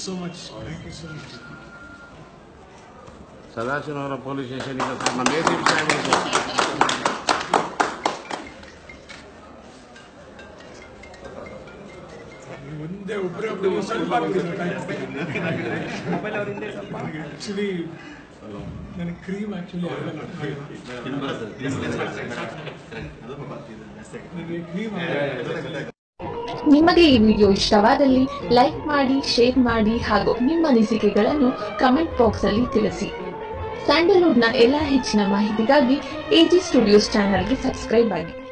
so much thank you so much Sadashivanagar police ಸ್ಟೇಷನ್ಗೆ ನಮ್ಮ A C P ಸಾಹೇಬರು ಒಂದೇ ಒಬ್ಬರೇ ಒಬ್ಬರು ಸ್ವಲ್ಪ ಆಕ್ಚುಲಿ ನನಗೆ ಕ್ರೀಮ್ ಆಕ್ಚುಲಿ ಆಗಲ್ಲ ನನಗೆ ಕ್ರೀಮ್ ಆಗಲ್ಲ ನಿಮಗೆ ಈ ವಿಡಿಯೋ ಇಷ್ಟವಾದಲ್ಲಿ ಲೈಕ್ ಮಾಡಿ ಶೇರ್ ಮಾಡಿ ಹಾಗೂ ನಿಮ್ಮ ಅನಿಸಿಕೆಗಳನ್ನು ಕಮೆಂಟ್ ಬಾಕ್ಸ್ ಅಲ್ಲಿ ತಿಳಿಸಿ ಸ್ಯಾಂಡಲ್ವುಡ್ನ ಎಲ್ಲ ಹೆಚ್ಚಿನ ಮಾಹಿತಿಗಾಗಿ ಎಜಿ ಸ್ಟುಡಿಯೋಸ್ ಚಾನಲ್ಗೆ ಸಬ್ಸ್ಕ್ರೈಬ್ ಆಗಿ